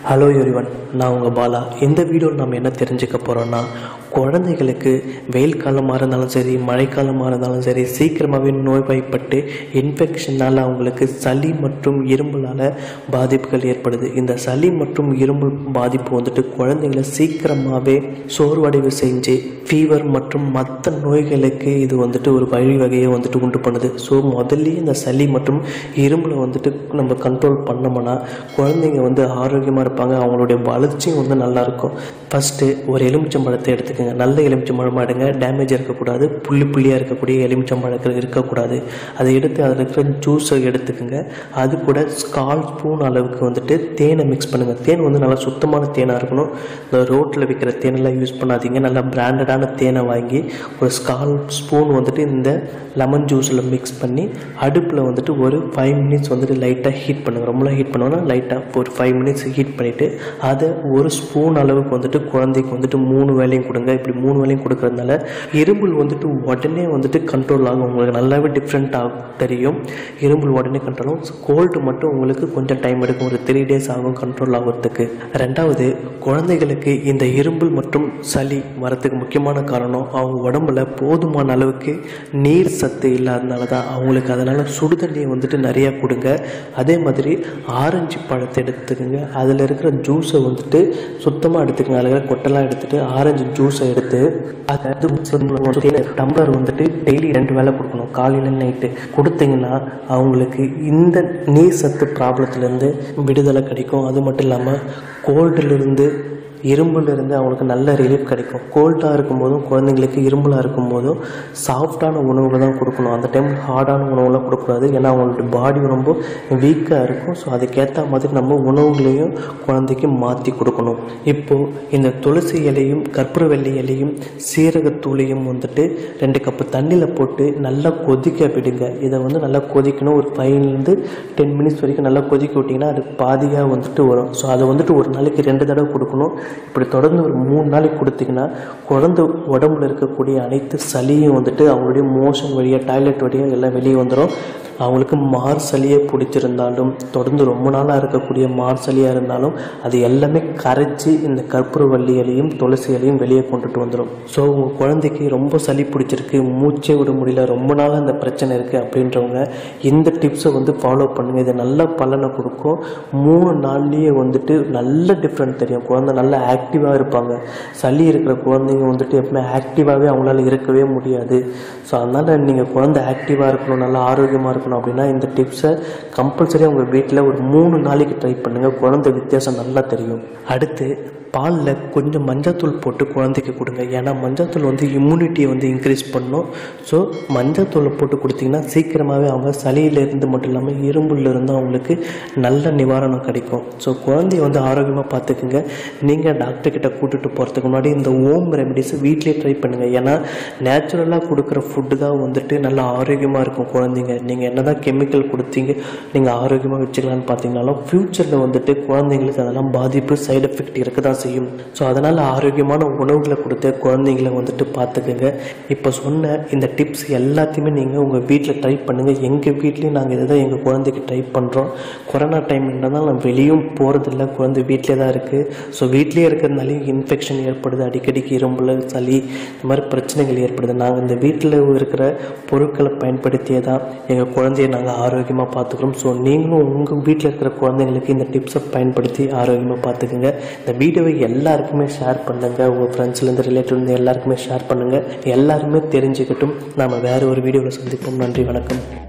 hello everyone நான் உங்கள் பாலா இந்த வீடியோவில் நம்ம என்ன தெரிஞ்சுக்க போகிறோன்னா குழந்தைகளுக்கு வெயில் காலமாக இருந்தாலும் சரி மழைக்காலமாக இருந்தாலும் சரி சீக்கிரமாகவே நோய்வாய்ப்பட்டு இன்ஃபெக்ஷனால் அவங்களுக்கு சளி மற்றும் இரும்பலால் பாதிப்புகள் ஏற்படுது இந்த சளி மற்றும் இருமல் பாதிப்பு வந்துட்டு குழந்தைங்கள சீக்கிரமாகவே சோர்வடைவு செஞ்சு ஃபீவர் மற்றும் மற்ற நோய்களுக்கு இது வந்துட்டு ஒரு வழிவகையை வந்துட்டு உண்டு பண்ணுது ஸோ முதல்லயே இந்த சளி மற்றும் இருமலை வந்துட்டு நம்ம கண்ட்ரோல் பண்ணோம்னா குழந்தைங்க வந்து ஆரோக்கியமாக இருப்பாங்க அவங்களுடைய வளர்ச்சியும் வந்து நல்லா இருக்கும் ஃபஸ்ட்டு ஒரு எலுமிச்சம்பழத்தை எடுத்துக்கோங்க நல்ல எலுமிச்சம்பழமாக எடுங்க டேமேஜ் இருக்கக்கூடாது புள்ளி புள்ளியாக இருக்கக்கூடிய எலுமிச்சம்பழங்கள் இருக்கக்கூடாது அதை எடுத்து அதில் இருக்கிற ஜூஸை எடுத்துக்கோங்க அது கூட கால் ஸ்பூன் அளவுக்கு வந்துட்டு தேனை மிக்ஸ் பண்ணுங்கள் தேன் வந்து நல்லா சுத்தமான தேனாக இருக்கணும் இந்த ரோட்டில் விற்கிற தேனெல்லாம் யூஸ் பண்ணாதீங்க நல்லா பிராண்டடான தேனை வாங்கி ஒரு கால் ஸ்பூன் வந்துட்டு இந்த லெமன் ஜூஸில் மிக்ஸ் பண்ணி அடுப்பில் வந்துட்டு ஒரு ஃபைவ் மினிட்ஸ் வந்துட்டு லைட்டாக ஹீட் பண்ணுங்கள் ரொம்பலாம் ஹீட் பண்ணோன்னா லைட்டாக ஒரு ஃபைவ் மினிட்ஸ் ஹீட் பண்ணிவிட்டு அதை ஒரு ஸ்பூன் அளவுக்கு வந்துட்டு குழந்தைக்கு வந்துட்டு மூணு வேலையும் கொடுங்க இப்படி மூணு வேலையும் கொடுக்கறதுனால இரும்பல் வந்துட்டு உடனே வந்துட்டு கண்ட்ரோல் ஆகும் உங்களுக்கு நல்லாவே டிஃப்ரெண்ட் ஆகும் தெரியும் இரும்பல் உடனே கண்ட்ரோல் ஆகும் கோல்டு மட்டும் உங்களுக்கு கொஞ்சம் டைம் எடுக்கும் ஒரு த்ரீ டேஸ் ஆகும் கண்ட்ரோல் ஆகிறதுக்கு ரெண்டாவது குழந்தைகளுக்கு இந்த இரும்பல் மற்றும் சளி வரத்துக்கு முக்கியமான காரணம் அவங்க உடம்புல போதுமான அளவுக்கு நீர் சத்து இல்லாதனால தான் அவங்களுக்கு அதனால் சுடுதண்ணியை வந்துட்டு நிறையா கொடுங்க அதே மாதிரி ஆரஞ்சு பழத்தை எடுத்துக்கோங்க அதில் இருக்கிற ஜூஸை வந்துட்டு சுத்தமாக எடுத்துக்கங்க அதில் இருக்கிற கொட்டெல்லாம் எடுத்துட்டு ஆரஞ்சு ஜூஸை எடுத்து அதை வந்து டம்ளர் வந்துட்டு டெய்லி ரெண்டு வேளை கொடுக்கணும் காலையில் நைட்டு கொடுத்தீங்கன்னா அவங்களுக்கு இந்த நீர் சத்து ப்ராப்ளத்துலேருந்து விடுதலை கிடைக்கும் அது மட்டும் இல்லாமல் கோல்டுலேருந்து இரும்புலேருந்து அவங்களுக்கு நல்ல ரிலீஃப் கிடைக்கும் கோல்டாக இருக்கும்போதும் குழந்தைங்களுக்கு இரும்பலாக இருக்கும்போதும் சாஃப்டான உணவுகளை தான் கொடுக்கணும் அந்த டைம் ஹார்டான உணவுலாம் கொடுக்கக்கூடாது ஏன்னா அவங்களோட பாடி ரொம்ப வீக்காக இருக்கும் ஸோ அதுக்கேற்ற மாதிரி நம்ம உணவுகளையும் குழந்தைக்கு மாற்றி கொடுக்கணும் இப்போது இந்த துளசி இலையும் கற்பூரவள்ளி இலையும் சீரகத்தூளையும் வந்துட்டு ரெண்டு கப்பு தண்ணியில் போட்டு நல்லா கொதிக்க விடுங்க இதை வந்து நல்லா கொதிக்கணும் ஒரு ஃபைவ்லேருந்து டென் மினிட்ஸ் வரைக்கும் நல்லா கொதிக்க விட்டிங்கன்னா அது பாதியாக வந்துட்டு வரும் ஸோ அதை வந்துட்டு ஒரு நாளைக்கு ரெண்டு தடவை கொடுக்கணும் இப்படி தொடர்ந்து ஒரு மூணு நாளைக்கு கொடுத்தீங்கன்னா குழந்தை உடம்புல இருக்கக்கூடிய அனைத்து சளியும் வந்துட்டு அவங்களுடைய மோஷன் வழியாக டாய்லெட் வழியாக எல்லாம் வெளியே வந்துடும் அவங்களுக்கு மார் சளியை பிடிச்சிருந்தாலும் தொடர்ந்து ரொம்ப நாளாக இருக்கக்கூடிய மார் சளியாக இருந்தாலும் அது எல்லாமே கரைச்சி இந்த கற்பூரவள்ளி இலையும் துளசி இலையும் வெளியே கொண்டுட்டு வந்துடும் ஸோ உங்கள் குழந்தைக்கு ரொம்ப சளி பிடிச்சிருக்கு மூச்சே விட முடியல ரொம்ப நாளாக அந்த பிரச்சனை இருக்குது அப்படின்றவங்க இந்த டிப்ஸை வந்து ஃபாலோ பண்ணுங்கள் இது நல்ல பலனை கொடுக்கும் மூணு நாள்லேயே வந்துட்டு நல்ல டிஃப்ரெண்ட் தெரியும் குழந்தை நல்லா ஆக்டிவாக இருப்பாங்க சளி இருக்கிற குழந்தைங்க வந்துட்டு எப்பவுமே ஆக்டிவாகவே அவங்களால இருக்கவே முடியாது ஸோ அதனால் நீங்கள் குழந்தை ஆக்டிவாக இருக்கணும் நல்லா ஆரோக்கியமாக இருக்கணும் அப்படின்னா இந்த டிப்ஸை கம்பல்சரியாக உங்கள் வீட்டில் ஒரு மூணு நாளைக்கு ட்ரை பண்ணுங்கள் குழந்தை வித்தியாசம் நல்லா தெரியும் அடுத்து பாலில் கொஞ்சம் மஞ்சத்தூள் போட்டு குழந்தைக்கு கொடுங்க ஏன்னா மஞ்சத்தூள் வந்து இம்யூனிட்டியை வந்து இன்க்ரீஸ் பண்ணும் ஸோ மஞ்சத்தூளை போட்டு கொடுத்தீங்கன்னா சீக்கிரமாகவே அவங்க சளியிலேருந்து மட்டும் இல்லாமல் இரும்புலேருந்து அவங்களுக்கு நல்ல நிவாரணம் கிடைக்கும் ஸோ குழந்தைய வந்து ஆரோக்கியமாக பார்த்துக்குங்க நீங்கள் டாக்டர்கிட்ட கூட்டிகிட்டு போகிறதுக்கு முன்னாடி இந்த ஓம் ரெமெடிஸ் வீட்லேயே ட்ரை பண்ணுங்கள் ஏன்னா நேச்சுரலாக கொடுக்குற ஃபுட்டு தான் வந்துட்டு நல்லா ஆரோக்கியமாக இருக்கும் குழந்தைங்க நீங்கள் என்ன தான் கெமிக்கல் கொடுத்தீங்க நீங்கள் ஆரோக்கியமாக வச்சுக்கலான்னு பார்த்தீங்கனாலும் ஃப்யூச்சரில் வந்துட்டு குழந்தைங்களுக்கு அதெல்லாம் பாதிப்பு சைடு எஃபெக்ட் இருக்க தான் செய்யும் ஸோ அதனால் ஆரோக்கியமான உணவுகளை கொடுத்து குழந்தைங்களை வந்துட்டு பார்த்துக்குங்க இப்போ சொன்ன இந்த டிப்ஸ் எல்லாத்தையுமே நீங்கள் உங்கள் வீட்டில் ட்ரை பண்ணுங்கள் எங்கள் வீட்லேயும் நாங்கள் இதை தான் எங்கள் குழந்தைக்கு ட்ரை பண்ணுறோம் கொரோனா டைம்ன்றதால நான் வெளியும் போகிறதில்ல குழந்தை வீட்டிலே தான் இருக்குது ஸோ வீட்லேயே இருக்கிறதுனாலே இன்ஃபெக்ஷன் ஏற்படுது அடிக்கடிக்கு இரும்புல சளி இந்த மாதிரி பிரச்சனைகள் ஏற்படுது நாங்கள் இந்த வீட்டில் இருக்கிற பொருட்களை பயன்படுத்தியே தான் எங்கள் குழந்தைய நாங்கள் ஆரோக்கியமாக பார்த்துக்கிறோம் ஸோ நீங்களும் உங்கள் வீட்டில் இருக்கிற குழந்தைங்களுக்கு இந்த டிப்ஸை பயன்படுத்தி ஆரோக்கியமாக பார்த்துக்குங்க இந்த வீடியோவை எல்லாருக்குமே ஷேர் பண்ணுங்கள் உங்கள் ஃப்ரெண்ட்ஸ்லேருந்து ரிலேட்டிவ்லேருந்து எல்லாருக்குமே ஷேர் பண்ணுங்கள் எல்லாருமே தெரிஞ்சுக்கட்டும் நாம் வேறு ஒரு வீடியோவில் சந்திப்போம் நன்றி வணக்கம்